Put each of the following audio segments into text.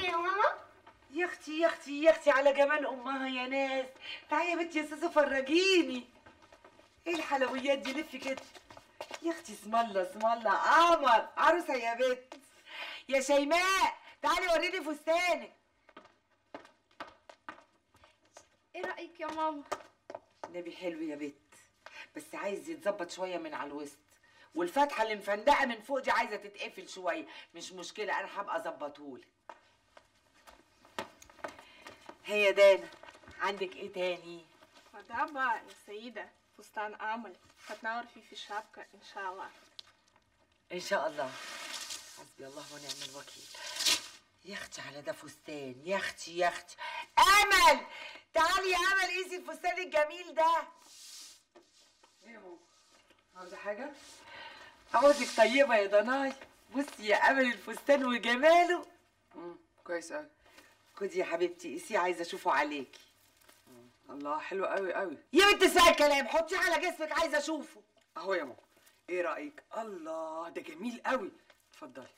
يا ماما يا اختي يا اختي يا اختي على جمال امها يا ناس تعالي يا بنتي يا استاذه فرجيني ايه الحلويات دي لفي كده يا اختي اسم الله اسم الله قمر عروسه يا بنت يا شيماء تعالي وريني فستانك ايه رايك يا ماما نبي حلو يا بنت بس عايز يتظبط شويه من على الوسط والفتحه اللي مفندقه من فوق دي عايزه تتقفل شويه مش مشكله انا هبقى اظبطهولك هي دانا عندك ايه تاني وده بقى يا سيدة فستان عمل هتنور فيه في الشبكة إن شاء الله ان شاء الله حسبي الله ونعم الوكيل يا اختي على ده فستان يا اختي يا اختي امل تعالي يا امل قيسي الفستان الجميل ده ايه يا ماما عاوزه حاجه عاوزك طيبه يا ضناي بصي يا امل الفستان وجماله امم كويس قوي خدي يا حبيبتي قيسيه عايزه اشوفه عليكي الله حلو قوي قوي يا بنت اسمعي الكلام حطيه على جسمك عايزه اشوفه اهو يا ماما ايه رايك الله ده جميل قوي اتفضلي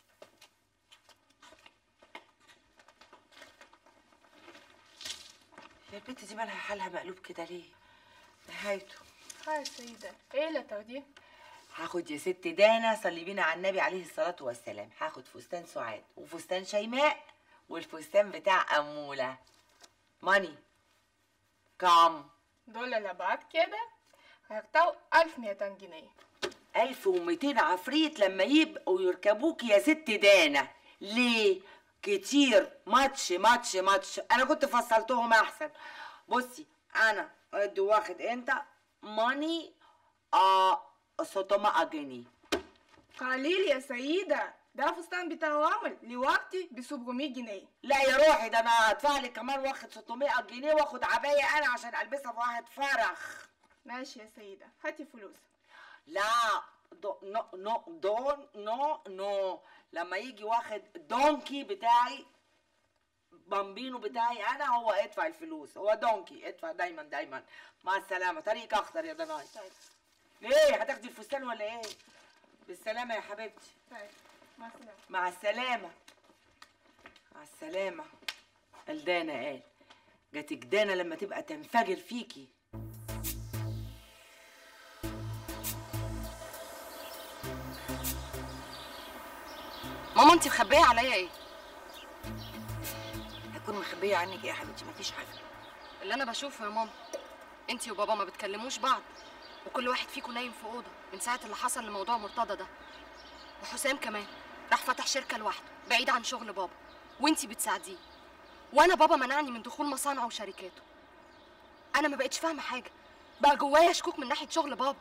يا البنت دي مالها حالها مقلوب كده ليه نهايته ها يا سيدة إيه اللي تاخديه؟ هاخد يا ست دانا صلي بينا على النبي عليه الصلاة والسلام هاخد فستان سعاد وفستان شيماء والفستان بتاع أمولة ماني كام دول اللي بعد كده هيقطعوا 1200 جنيه ألف وميتين عفريت لما يبقوا يركبوك يا ست دانا ليه كتير ماتش ماتش ماتش أنا كنت فصلتهم أحسن بصي أنا ادي واخد أنت ماني آه 600 جنيه قليل يا سيدة ده فستان بتاع عمل لوقتي ب 700 جنيه لا يا روحي ده انا هدفع لك كمان واخد 600 جنيه واخد عبايه انا عشان البسها في واحد فرخ ماشي يا سيدة هاتي فلوس لا دو نو نو دون نو نو لما يجي واخد دونكي بتاعي بامبينو بتاعي انا هو ادفع الفلوس هو دونكي ادفع دايما دايما مع السلامه طريق اخضر يا ضناي طيب ايه هتاخدي الفستان ولا ايه بالسلامه يا حبيبتي طيب مع السلامة مع السلامة مع السلامة الدانا قال جاتك دانا لما تبقى تنفجر فيكي ماما انت مخبيه عليا ايه هكون مخبيه عنك ايه يا حبيبتي مفيش حاجه اللي انا بشوفه يا ماما انت وبابا ما بتكلموش بعض وكل واحد فيكم نايم في اوضه من ساعه اللي حصل لموضوع مرتضى ده وحسام كمان راح فتح شركه لوحده بعيد عن شغل بابا وانتي بتساعديه وانا بابا منعني من دخول مصانعه وشركاته انا ما بقتش فاهمه حاجه بقى جوايا شكوك من ناحيه شغل بابا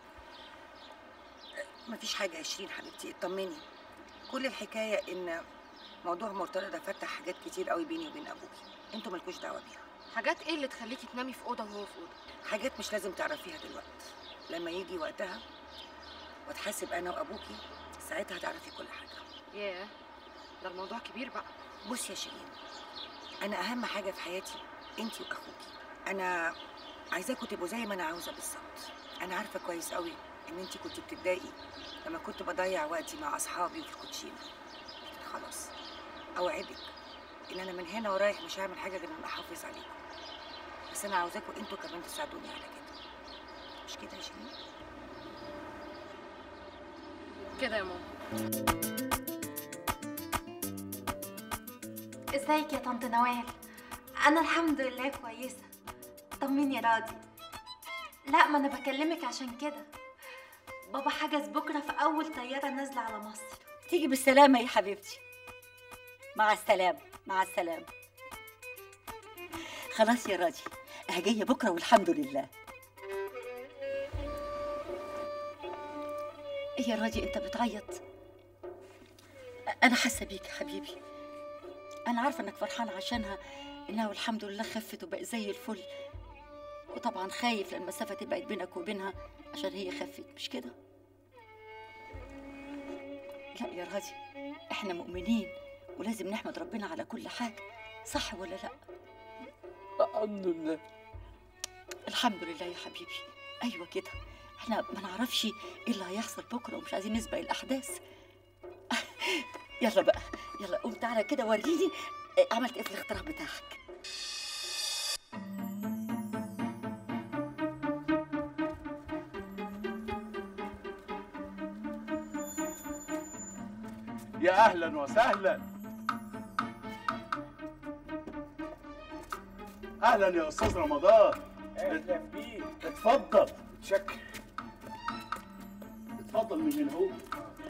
مفيش حاجه يا شيرين حبيبتي اطمني كل الحكايه ان موضوع مرتضى ده فتح حاجات كتير قوي بيني وبين ابوكي انتوا مالكوش دعوه بيها حاجات ايه اللي تخليكي تنامي في اوضه وهو في اوضه حاجات مش لازم تعرفيها دلوقتي لما يجي وقتها واتحاسب انا وابوكي ساعتها هتعرفي كل حاجه ياه ده الموضوع كبير بقى بصي يا شيرين انا اهم حاجه في حياتي انتي واخوكي انا عايزاكوا تبقوا زي ما انا عاوزه بالظبط انا عارفه كويس قوي ان انتي كنت بتتضايقي لما كنت بضيع وقتي مع اصحابي وفي الكوتشينه لكن خلاص اوعدك ان انا من هنا ورايح مش هعمل حاجه غير ان احافظ عليكم بس انا عاوزاكوا انتوا كمان تساعدوني على كده مش كده يا شيرين كده يا ماما ازيك يا طنط نوال انا الحمد لله كويسه طمني يا راضي لا ما انا بكلمك عشان كده بابا حجز بكره في اول طياره نازله على مصر تيجي بالسلامة يا حبيبتي مع السلامة مع السلامة خلاص يا راجي أنا جاية بكرة والحمد لله إيه يا راجي أنت بتعيط أنا حاسة بيك يا حبيبي أنا عارفة إنك فرحان عشانها إنها والحمد لله خفت وبقت زي الفل وطبعا خايف لأن المسافة تبعد بينك وبينها عشان هي خفت مش كده؟ لا يا راجي احنا مؤمنين ولازم نحمد ربنا على كل حاجة صح ولا لا؟ الحمد لله الحمد لله يا حبيبي ايوه كده احنا ما نعرفش ايه اللي هيحصل بكره ومش عايزين نسبق الاحداث يلا بقى يلا قوم تعالى كده وريني آه، عملت ايه في الاختراع بتاعك يا اهلا وسهلا اهلا يا استاذ رمضان اهلا بيك اتفضل متشكر اتفضل من هنا هو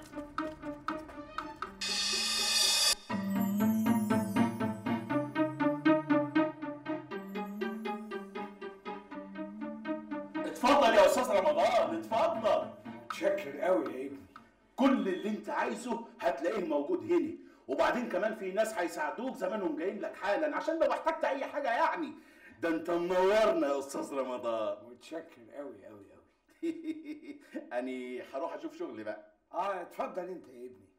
اتفضل يا استاذ رمضان اتفضل متشكر قوي يا ابني كل اللي انت عايزه هتلاقيه موجود هنا وبعدين كمان في ناس هيساعدوك زمانهم جايين لك حالا عشان لو احتجت اي حاجه يعني ده انت منورنا يا استاذ رمضان متشكر قوي قوي قوي اني هروح اشوف شغلي بقى اه اتفضل انت يا ابني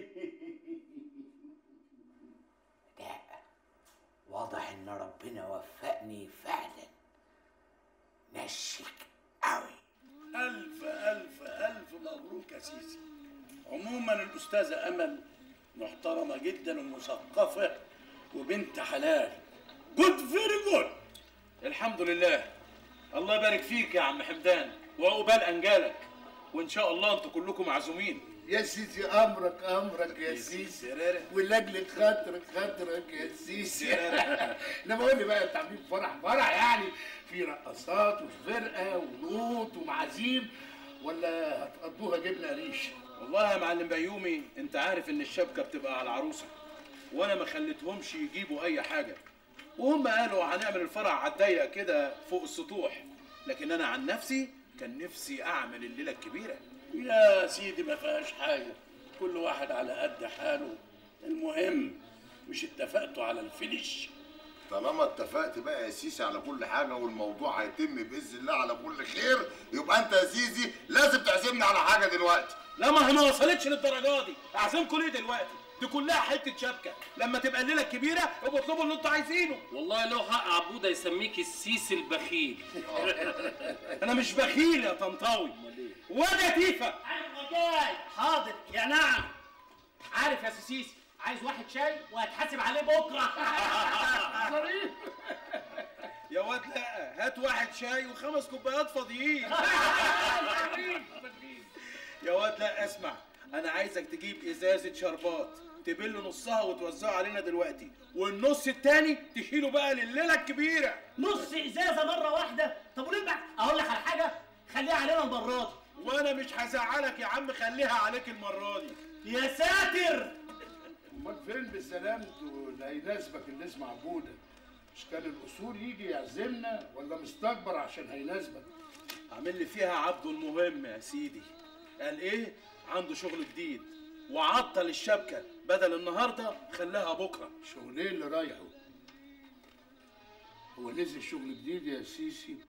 لا واضح ان ربنا وفقني فعلا نشك قوي ألف ألف ألف مبروك يا سيسي عموما الأستاذة أمل محترمة جدا ومثقفة وبنت حلال جود فيري جود الحمد لله الله يبارك فيك يا عم حمدان وعقبال انجالك وان شاء الله انتوا كلكم معزومين يا سيسي امرك امرك يا سيسي سرارة. ولاجل خاطرك خاطرك يا سيسي انما قول لي بقى انت عاملين فرح فرح يعني في رقصات وفرقه ونوط ومعازيم ولا هتقضوها جبنه قريش والله يا معلم بيومي انت عارف ان الشبكه بتبقى على العروسه وانا ما خليتهمش يجيبوا اي حاجه وهم قالوا هنعمل الفرح على الضيق كده فوق السطوح لكن انا عن نفسي كان نفسي اعمل الليله الكبيره يا سيدي ما فيهاش حاجة كل واحد على قد حاله المهم مش اتفقتوا على الفينش طالما اتفقت بقى يا سيسي على كل حاجه والموضوع هيتم باذن الله على كل خير يبقى انت يا سيسي لازم تعزمني على حاجه دلوقتي لا ما هي ما وصلتش للدرجه دي اعزمكم ليه دلوقتي دي كلها حته شبكه لما تبقى الليله الكبيره ابقوا اطلبوا اللي انتوا عايزينه والله له حق عبودة يسميك السيسي البخيل انا مش بخيل يا طنطاوي ولا تيفا انا جاي حاضر يا نعم عارف يا سيسيسي عايز واحد شاي وهتحاسب عليه بكره يا واد لا هات واحد شاي وخمس كوبايات فاضيين يا واد لا اسمع انا عايزك تجيب ازازه شربات تبل نصها وتوزعه علينا دلوقتي والنص التاني تشيله بقى لليله الكبيره نص ازازه مره واحده طب وليه بقى اقول لك على حاجه خليها علينا المره دي وانا مش هزعلك يا عم خليها عليك المره دي يا ساتر امال فين بسلامته اللي هيناسبك اللي اسمه عبوده مش كان الاصول يجي يعزمنا ولا مستكبر عشان هيناسبك عامل لي فيها عبده المهم يا سيدي قال ايه عنده شغل جديد وعطل الشبكه بدل النهارده خلاها بكره شغلين اللي رايحه هو نزل شغل جديد يا سيسي